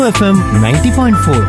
FM ninety point four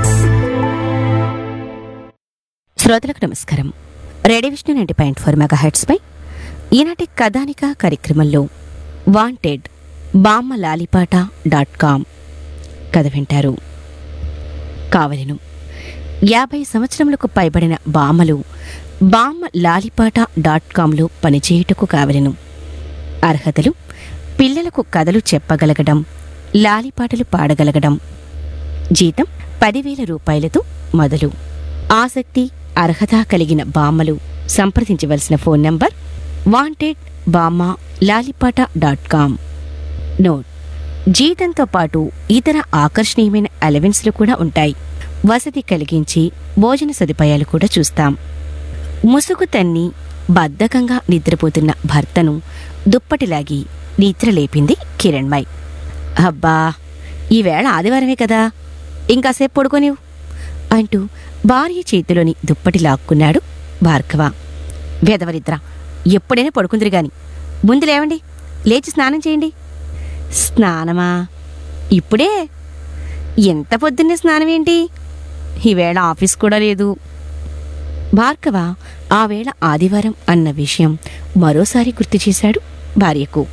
శ్రోతలకు నమస్కారం radio Vishnu ninety point four mega పై ఈనాటి కథానిక కార్యక్రమంలో వాంటెడ్ బామ్మ లాలిపాట డాట్ కామ్ కథ వింటారు కావలెను యాభై సంవత్సరములకు పైబడిన బామ్మలు బామ్మ లాలిపాట డాట్ కాంలో పనిచేయుటకు కావలెను అర్హతలు పిల్లలకు కథలు చెప్పగలగడం లాలిపాటలు పాడగలగడం జీతం పదివేల రూపాయలతో మొదలు ఆసక్తి అర్హత కలిగిన బామ్మలు సంప్రదించవలసిన ఫోన్ నంబర్ వాంటెడ్ బామ్మ లాలిపాట డాట్ కామ్ నోట్ జీతంతో పాటు ఇతర ఆకర్షణీయమైన అలవెన్స్లు కూడా ఉంటాయి వసతి కలిగించి భోజన సదుపాయాలు కూడా చూస్తాం ముసుగు తన్ని బద్ధకంగా నిద్రపోతున్న భర్తను దుప్పటిలాగి నిద్రలేపింది కిరణ్మయ్ అబ్బా ఈవేళ ఆదివారమే కదా ఇంకాసేపు పడుకోనివ్వు అంటూ భార్య చేతిలోని దుప్పటి లాక్కున్నాడు భార్గవ వెదవరిద్ర ఎప్పుడైనా పడుకుందిరి గాని ముందు లేవండి లేచి స్నానం చేయండి స్నానమా ఇప్పుడే ఎంత పొద్దున్నే స్నానం ఏంటి ఈవేళ ఆఫీస్ కూడా లేదు భార్గవ ఆ వేళ ఆదివారం అన్న విషయం మరోసారి గుర్తు చేశాడు భార్యకు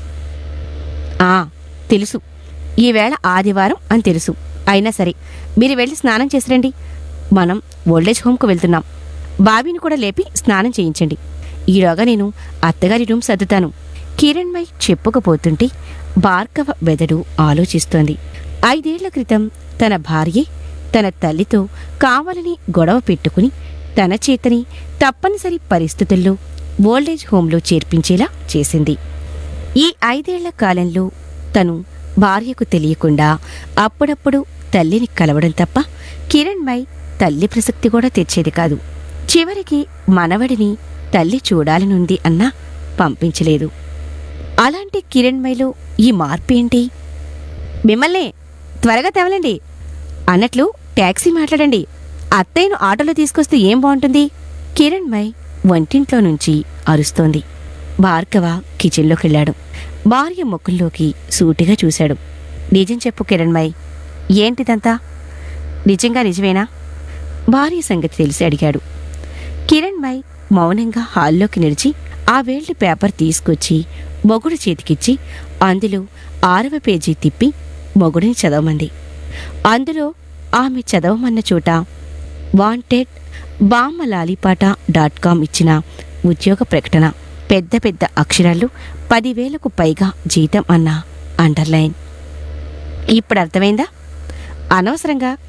ఆ తెలుసు ఈవేళ ఆదివారం అని తెలుసు అయినా సరే మీరు వెళ్ళి స్నానం చేసిరండి మనం ఓల్డేజ్ హోమ్కు వెళ్తున్నాం బాబీని కూడా లేపి స్నానం చేయించండి ఈలోగా నేను అత్తగారి రూమ్ సర్దుతాను కిరణ్మయ్ చెప్పుకపోతుంటే భార్గవ వెదడు ఆలోచిస్తోంది ఐదేళ్ల క్రితం తన భార్యే తన తల్లితో కావాలని గొడవ పెట్టుకుని తన చేతని తప్పనిసరి పరిస్థితుల్లో ఓల్డేజ్ హోంలో చేర్పించేలా చేసింది ఈ ఐదేళ్ల కాలంలో తను భార్యకు తెలియకుండా అప్పుడప్పుడు తల్లిని కలవడం తప్ప కిరణ్మయ్ తల్లి ప్రసక్తి కూడా తెచ్చేది కాదు చివరికి మనవడిని తల్లి చూడాలనుంది అన్నా పంపించలేదు అలాంటి కిరణ్మయ్లో ఈ మార్పు ఏంటి మిమ్మల్ని త్వరగా తెవలండి అన్నట్లు టాక్సీ మాట్లాడండి అత్తయ్యను ఆటోలో తీసుకొస్తే ఏం బాగుంటుంది కిరణ్మయ్ వంటింట్లో నుంచి అరుస్తోంది భార్గవ కిచెన్లోకి వెళ్ళాడు భార్య ముఖంలోకి సూటిగా చూశాడు నిజం చెప్పు కిరణ్మయ్ ఏంటిదంతా నిజంగా నిజమేనా భార్య సంగతి తెలిసి అడిగాడు కిరణ్మయ్ మౌనంగా హాల్లోకి నిలిచి ఆ వేల్డ్ పేపర్ తీసుకొచ్చి మొగుడు చేతికిచ్చి అందులో ఆరవ పేజీ తిప్పి మొగుడిని చదవమంది అందులో ఆమె చదవమన్న చోట వాంటెడ్ బామ్మ లాలిపాట డాట్ కామ్ ఇచ్చిన ఉద్యోగ ప్రకటన పెద్ద పెద్ద అక్షరాలు పదివేలకు పైగా జీతం అన్న అండర్లైన్ ఇప్పుడు అర్థమైందా అనవసరంగా